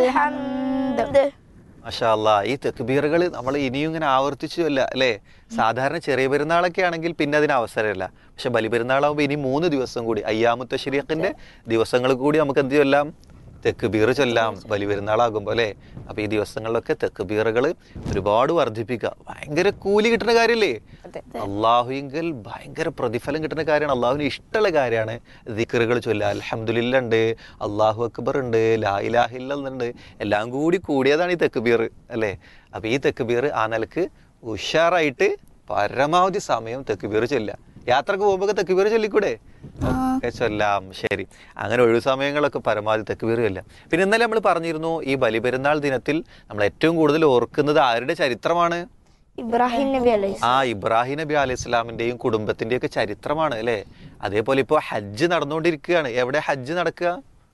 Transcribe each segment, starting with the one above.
الحمد മഷാല്ല ഈ തെക്കുബീറുകൾ നമ്മൾ ഇനിയും ഇങ്ങനെ ആവർത്തിച്ചു അല്ല അല്ലേ സാധാരണ ചെറിയ പെരുന്നാളൊക്കെ ആണെങ്കിൽ പിന്നെ അതിന് അവസരമില്ല പക്ഷെ ബലിപെരുന്നാളാകുമ്പോൾ ഇനി മൂന്ന് ദിവസം കൂടി അയ്യാമുത്ത ശരീരത്തിന്റെ ദിവസങ്ങൾ കൂടി നമുക്ക് എന്ത് ചൊല്ലാം തെക്കുബീർ ചൊല്ലാം ബലിപെരുന്നാളാകുമ്പോൾ അല്ലേ അപ്പൊ ഈ ദിവസങ്ങളിലൊക്കെ തെക്കുബീറുകൾ ഒരുപാട് വർദ്ധിപ്പിക്കുക ഭയങ്കര കൂലി കിട്ടുന്ന കാര്യമല്ലേ അള്ളാഹുയെങ്കിൽ ഭയങ്കര പ്രതിഫലം കിട്ടുന്ന കാര്യമാണ് അള്ളാഹുവിന് ഇഷ്ടമുള്ള കാര്യമാണ് ദിക്കറുകൾ ചൊല്ലുക അൽഹംദുലില്ല ഉണ്ട് അള്ളാഹു അക്ബർ ഉണ്ട് ലാ ഇലാഹില്ല ഉണ്ട് എല്ലാം കൂടി കൂടിയതാണ് ഈ തെക്കുബീർ അല്ലേ അപ്പൊ ഈ തെക്കുബീർ ആ നിലക്ക് ഉഷാറായിട്ട് പരമാവധി സമയം തെക്കുബീർ ചൊല്ലുക യാത്രക്ക് പോകുമ്പോൾ തെക്കുബീർ ചൊല്ലിക്കൂടെ ഒക്കെ ചൊല്ലാം ശരി അങ്ങനെ ഒഴിവു സമയങ്ങളൊക്കെ പരമാവധി തെക്കുബീർ ചൊല്ലാം പിന്നെ ഇന്നലെ നമ്മൾ പറഞ്ഞിരുന്നു ഈ ബലിപെരുന്നാൾ ദിനത്തിൽ നമ്മൾ ഏറ്റവും കൂടുതൽ ഓർക്കുന്നത് ആരുടെ ചരിത്രമാണ് ഇബ്രാഹിം നബി അലൈഹി ആ ഇബ്രാഹിം നബി അലൈഹി ഇസ്ലാമിന്റെയും കുടുംബത്തിന്റെയും ഒക്കെ ചരിത്രമാണ് അല്ലേ അതേപോലെ ഇപ്പൊ ഹജ്ജ് നടന്നുകൊണ്ടിരിക്കുകയാണ് എവിടെ ഹജ്ജ് നടക്കുക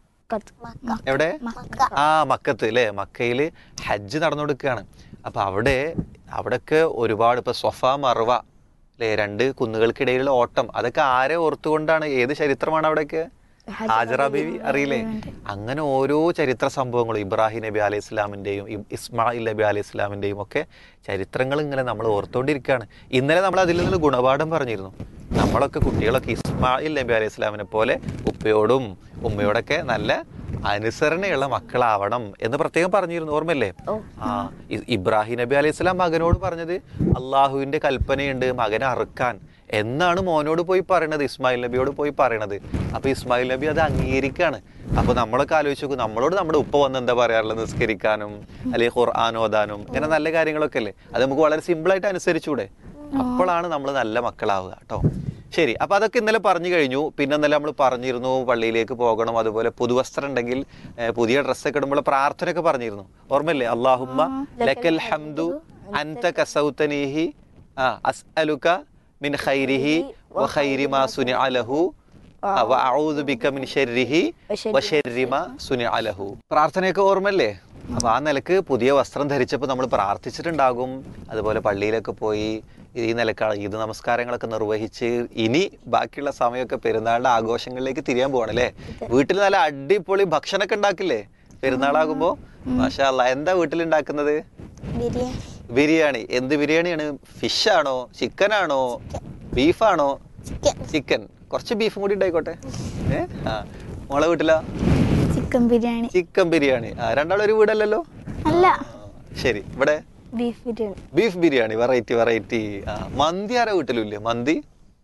എവിടെ ആ മക്കത്ത് അല്ലേ മക്കയില് ഹജ്ജ് നടന്നുകൊടുക്കുകയാണ് അപ്പൊ അവിടെ അവിടൊക്കെ ഒരുപാട് ഇപ്പൊ സൊഫ മറവ അല്ലേ രണ്ട് കുന്നുകൾക്കിടയിലുള്ള ഓട്ടം അതൊക്കെ ആരെ ഓർത്തുകൊണ്ടാണ് ഏത് ചരിത്രമാണ് അവിടെയൊക്കെ ഹാജറ ബീവി അറിയില്ലേ അങ്ങനെ ഓരോ ചരിത്ര സംഭവങ്ങളും ഇബ്രാഹിം നബി അലൈഹി ഇസ്ലാമിന്റെയും ഇ- ഇസ്മായിൽ നബി അലൈഹി ഇസ്ലാമിന്റെയും ഒക്കെ ചരിത്രങ്ങൾ ഇങ്ങനെ നമ്മൾ ഓർത്തുകൊണ്ടിരിക്കുകയാണ് ഇന്നലെ നമ്മൾ അതിൽ നിന്ന് ഗുണപാഠം പറഞ്ഞിരുന്നു നമ്മളൊക്കെ കുട്ടികളൊക്കെ ഇസ്മായിൽ നബി അലൈഹി ഇസ്ലാമിനെ പോലെ ഉപ്പയോടും ഉമ്മയോടൊക്കെ നല്ല അനുസരണയുള്ള മക്കളാവണം എന്ന് പ്രത്യേകം പറഞ്ഞിരുന്നു ഓർമ്മല്ലേ ആ ഇ- ഇബ്രാഹിം നബി അലൈഹി സ്വലാം മകനോട് പറഞ്ഞത് അള്ളാഹുവിന്റെ കൽപ്പനയുണ്ട് മകനെ അറുക്കാൻ എന്നാണ് മോനോട് പോയി പറയണത് ഇസ്മായിൽ നബിയോട് പോയി പറയണത് അപ്പൊ ഇസ്മായിൽ നബി അത് അംഗീകരിക്കാണ് അപ്പൊ നമ്മളൊക്കെ ആലോചിച്ച് നോക്കും നമ്മളോട് നമ്മുടെ ഉപ്പ വന്ന് എന്താ പറയാറുള്ളത് നിസ്കരിക്കാനും അല്ലെങ്കിൽ ഖുർആൻ ഓതാനും ഇങ്ങനെ നല്ല കാര്യങ്ങളൊക്കെ അല്ലേ അത് നമുക്ക് വളരെ സിമ്പിൾ ആയിട്ട് അനുസരിച്ചൂടെ അപ്പോഴാണ് നമ്മൾ നല്ല മക്കളാവുക കേട്ടോ ശരി അപ്പൊ അതൊക്കെ ഇന്നലെ പറഞ്ഞു കഴിഞ്ഞു പിന്നെ ഇന്നലെ നമ്മൾ പറഞ്ഞിരുന്നു പള്ളിയിലേക്ക് പോകണം അതുപോലെ പുതുവസ്ത്രം ഉണ്ടെങ്കിൽ ഏർ, പുതിയ ഡ്രസ്സൊക്കെ ഇടുമ്പോൾ പ്രാർത്ഥനയൊക്കെ പറഞ്ഞിരുന്നു ഓർമ്മല്ലേ അള്ളാഹുമ്മ ലക്കൽ ഹംദു അൻത കസൗതനീഹി ആ അസ്അലുക മിൻ ഖൈരിഹി വ ഖൈരി മാ സുനിഅ ലഹു ആ, വ അഊദു ബിക മിൻ ശർരിഹി വ ശർരി മാ സുനിഅ ലഹു പ്രാർത്ഥനയൊക്കെ ഓർമ്മല്ലേ അപ്പൊ ആ നിലക്ക് പുതിയ വസ്ത്രം ധരിച്ചപ്പോൾ നമ്മൾ പ്രാർത്ഥിച്ചിട്ടുണ്ടാകും അതുപോലെ പള്ളിയിലൊക്കെ പോയി ഈ നിലക്ക് ഈദ് നമസ്കാരങ്ങളൊക്കെ നിർവഹിച്ച് ഇനി ബാക്കിയുള്ള സമയമൊക്കെ പെരുന്നാളിന്റെ ആഘോഷങ്ങളിലേക്ക് തിരിയാൻ പോവാണ് അല്ലേ വീട്ടിൽ നല്ല അടിപൊളി ഭക്ഷണമൊക്കെ ഉണ്ടാക്കില്ലേ പെരുന്നാളാകുമ്പോ മാഷാ അല്ലാ എന്താ വീട്ടിൽ ഉണ്ടാക്കുന്നത് ബിരിയാണി ബിരിയാണി എന്ത് ബിരിയാണിയാണ് ഫിഷ് ആണോ ചിക്കൻ ആണോ ബീഫാണോ ചിക്കൻ കുറച്ച് ബീഫും കൂടി ഉണ്ടായിക്കോട്ടെ ഏ ആ മോളെ വീട്ടിലാ ചിക്കൻ ബിരിയാണി ചിക്കൻ ബിരിയാണി ആ രണ്ടാളും ഒരു വീടല്ലല്ലോ അല്ല ആ, ശരി ഇവിടെ beef biryani beef biryani variety variety ആ മന്തി ആരാ വീട്ടിലില്ലേ മന്തി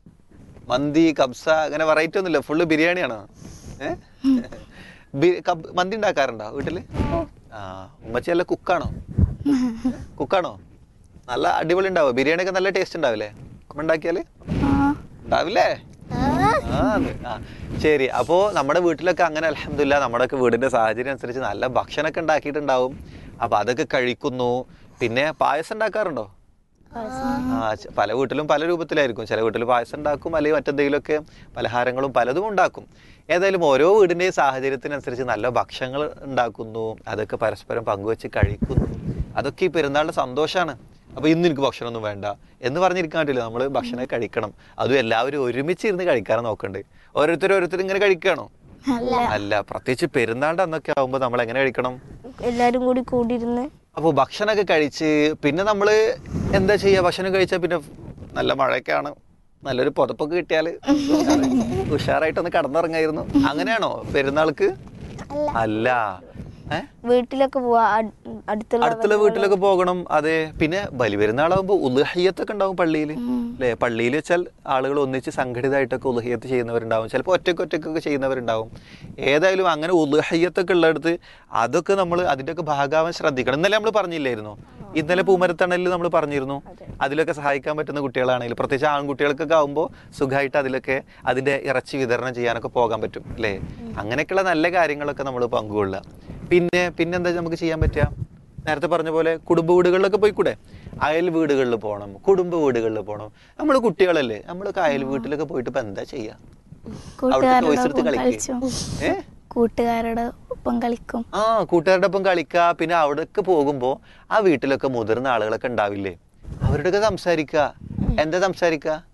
മന്തി കബ്സ അങ്ങനെ വെറൈറ്റി ഒന്നുമില്ല ഫുള്ള് ബിരിയാണിയാണോ ഏ ബി- കബ്- മന്തി ഉണ്ടാക്കാറുണ്ടോ വീട്ടില് ആ ഉമ്മച്ചി നല്ല കുക്കാണോ കുക്കാണോ നല്ല അടിപൊളി ഉണ്ടാവും ബിരിയാണി ഒക്കെ നല്ല ടേസ്റ്റ് ഉണ്ടാവില്ലേ ഉമ്മ ഉണ്ടാക്കിയാല് ഉണ്ടാവില്ലേ ആ, അതെ. ആ, ശരി അപ്പോ നമ്മുടെ വീട്ടിലൊക്കെ അങ്ങനെ അലഹമില്ല നമ്മുടെയൊക്കെ വീടിന്റെ സാഹചര്യം അനുസരിച്ച് നല്ല ഭക്ഷണമൊക്കെ ഉണ്ടാക്കിയിട്ടുണ്ടാവും അപ്പൊ അതൊക്കെ കഴിക്കുന്നു പിന്നെ പായസം ഉണ്ടാക്കാറുണ്ടോ ആ ച- പല വീട്ടിലും പല രൂപത്തിലായിരിക്കും ചില വീട്ടിൽ പായസം ഉണ്ടാക്കും അല്ലെങ്കിൽ മറ്റെന്തെങ്കിലുമൊക്കെ പലഹാരങ്ങളും പലതും ഉണ്ടാക്കും ഏതായാലും ഓരോ വീടിന്റെയും സാഹചര്യത്തിനനുസരിച്ച് നല്ല ഭക്ഷണങ്ങൾ ഉണ്ടാക്കുന്നു അതൊക്കെ പരസ്പരം പങ്കുവെച്ച് കഴിക്കുന്നു അതൊക്കെ ഈ പെരുന്നാളിന്റെ സന്തോഷമാണ് അപ്പൊ ഇന്ന് എനിക്ക് ഭക്ഷണമൊന്നും വേണ്ട എന്ന് പറഞ്ഞിരിക്കാൻ പറ്റില്ല നമ്മൾ ഭക്ഷണം കഴിക്കണം അതും എല്ലാവരും ഒരുമിച്ച് ഇരുന്ന് കഴിക്കാനും നോക്കണ്ട് ഓരോരുത്തർ ഓരോരുത്തർ ഇങ്ങനെ കഴിക്കുകയാണോ അല്ല പ്രത്യേകിച്ച് പെരുന്നാളിന്റെ അന്നൊക്കെ ആവുമ്പോൾ നമ്മൾ എങ്ങനെ കഴിക്കണം എല്ലാരും കൂടി കൂടിയിരുന്ന് അപ്പോൾ ഭക്ഷണമൊക്കെ കഴിച്ച് പിന്നെ നമ്മൾ എന്താ ചെയ്യുക ഭക്ഷണം കഴിച്ചാൽ പിന്നെ നല്ല മഴയൊക്കെയാണ് നല്ലൊരു പുതപ്പൊക്കെ കിട്ടിയാൽ ഉഷാറായിട്ടൊന്ന് കടന്നുറങ്ങായിരുന്നു അങ്ങനെയാണോ പെരുന്നാൾക്ക് അല്ല ഏ വീട്ടിലൊക്കെ പോവാ അട്- അടുത്തുള്ള അടുത്തുള്ള വീട്ടിലൊക്കെ പോകണം അതെ പിന്നെ ബലി പെരുന്നാളാകുമ്പോൾ ഉലഹയ്യത്തൊക്കെ ഉണ്ടാവും പള്ളിയിൽ അല്ലേ പള്ളിയിൽ വെച്ചാൽ ആളുകൾ ഒന്നിച്ച് സംഘടിതമായിട്ടൊക്കെ ഉലഹയ്യത്ത് ചെയ്യുന്നവരുണ്ടാവും ചിലപ്പോൾ ഒറ്റയ്ക്ക് ഒറ്റയ്ക്കൊക്കെ ചെയ്യുന്നവരുണ്ടാവും ഏതായാലും അങ്ങനെ ഉലഹയ്യത്തൊക്കെ ഉള്ളിടത്ത് അതൊക്കെ നമ്മൾ അതിൻ്റെയൊക്കെ ഭാഗാവാൻ ശ്രദ്ധിക്കണം ഇന്നലെ നമ്മൾ പറഞ്ഞില്ലായിരുന്നു ഇന്നലെ പൂമരത്തണലിൽ നമ്മൾ പറഞ്ഞിരുന്നു അതിലൊക്കെ സഹായിക്കാൻ പറ്റുന്ന കുട്ടികളാണെങ്കിൽ പ്രത്യേകിച്ച് ആൺകുട്ടികൾക്കൊക്കെ ആകുമ്പോൾ സുഖമായിട്ട് അതിലൊക്കെ അതിന്റെ ഇറച്ചി വിതരണം ചെയ്യാനൊക്കെ പോകാൻ പറ്റും അല്ലേ അങ്ങനെയൊക്കെയുള്ള നല്ല കാര്യങ്ങളൊക്കെ നമ്മൾ പങ്കുകൊള്ളുക പിന്നെ പിന്നെന്താ നമുക്ക് ചെയ്യാൻ പറ്റുക നേരത്തെ പറഞ്ഞ പോലെ കുടുംബ വീടുകളിലൊക്കെ പോയിക്കൂടെ അയൽ വീടുകളിൽ പോകണം കുടുംബ വീടുകളിൽ പോകണം നമ്മൾ കുട്ടികളല്ലേ നമ്മളൊക്കെ അയൽ വീട്ടിലൊക്കെ പോയിട്ട് ഇപ്പൊ എന്താ ചെയ്യാ അവിടുത്തെ ടോയ്സ് എടുത്ത് കൂട്ടുകാരോടൊപ്പം കളിക്കും കളിച്ചു ഏ കൂട്ടുകാരുടെ ഒപ്പം കളിക്കും ആ കൂട്ടുകാരുടെ ഒപ്പം കളിക്കുക പിന്നെ അവിടേക്ക് പോകുമ്പോ ആ വീട്ടിലൊക്കെ മുതിർന്ന ആളുകളൊക്കെ ഉണ്ടാവില്ലേ അവരോടൊക്കെ സംസാരിക്കുക എന്താ സംസാരിക്കുക